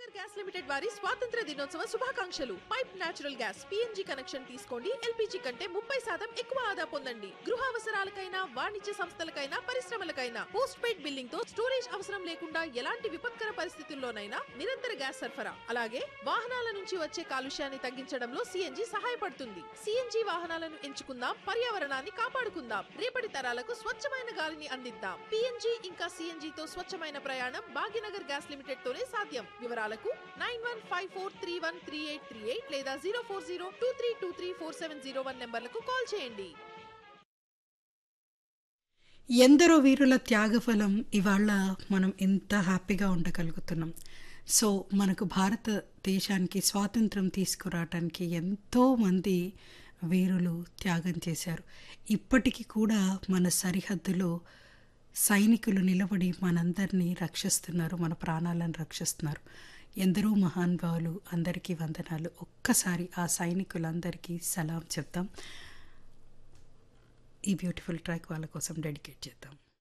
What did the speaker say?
Bhagyanagar gas limited వారి స్వాతంత్ర దినోత్సవ శుభాకాంక్షలు pipe natural gas PNG connection తీసుకోండి ఎల్పిజి కంటే ముప్పై శాతం ఎక్కువ ఆదా పొందండి గృహ అవసరాలకైనా వాణిజ్య సంస్థలకైనా పరిశ్రమలకైనా పోస్ట్ పెయిడ్ బిల్లింగ్ తో స్టోరేజ్ అవసరం లేకుండా ఎలాంటి విపత్కర పరిస్థితుల్లోనైనా నిరంతర గ్యాస్ సరఫరా అలాగే వాహనాల నుంచి వచ్చే కాలుష్యాన్ని తగ్గించడంలో సిఎన్జి సహాయపడుతుంది సిఎన్జి వాహనాలను ఎంచుకుందాం పర్యావరణాన్ని కాపాడుకుందాం రేపటి తరాలకు స్వచ్ఛమైన గాలిని అందిద్దాం పిఎన్జి ఇంకా సిఎన్జి తో స్వచ్ఛమైన ప్రయాణం భాగ్యనగర్ గ్యాస్ లిమిటెడ్ తోనే సాధ్యం వివరాలకు nine one five four three one three eight three eight లేదా zero four zero two three two three four seven zero one నెంబర్లకు కాల్ చేయండి ఎందరో వీరుల త్యాగఫలం ఇవాళ మనం ఎంత హ్యాపీగా ఉండగలుగుతున్నాం సో మనకు భారతదేశానికి స్వాతంత్రం తీసుకురావటానికి ఎంతోమంది వీరులు త్యాగం చేశారు ఇప్పటికీ కూడా మన సరిహద్దులో సైనికులు నిలబడి మనందరినీ రక్షిస్తున్నారు మన ప్రాణాలను రక్షిస్తున్నారు ఎందరో మహానుభావులు అందరికీ వందనాలు ఒక్కసారి ఆ సైనికులందరికీ సలాం చెప్తాం ఈ బ్యూటిఫుల్ ట్రాక్ వాళ్ళ కోసం డెడికేట్ చేద్దాం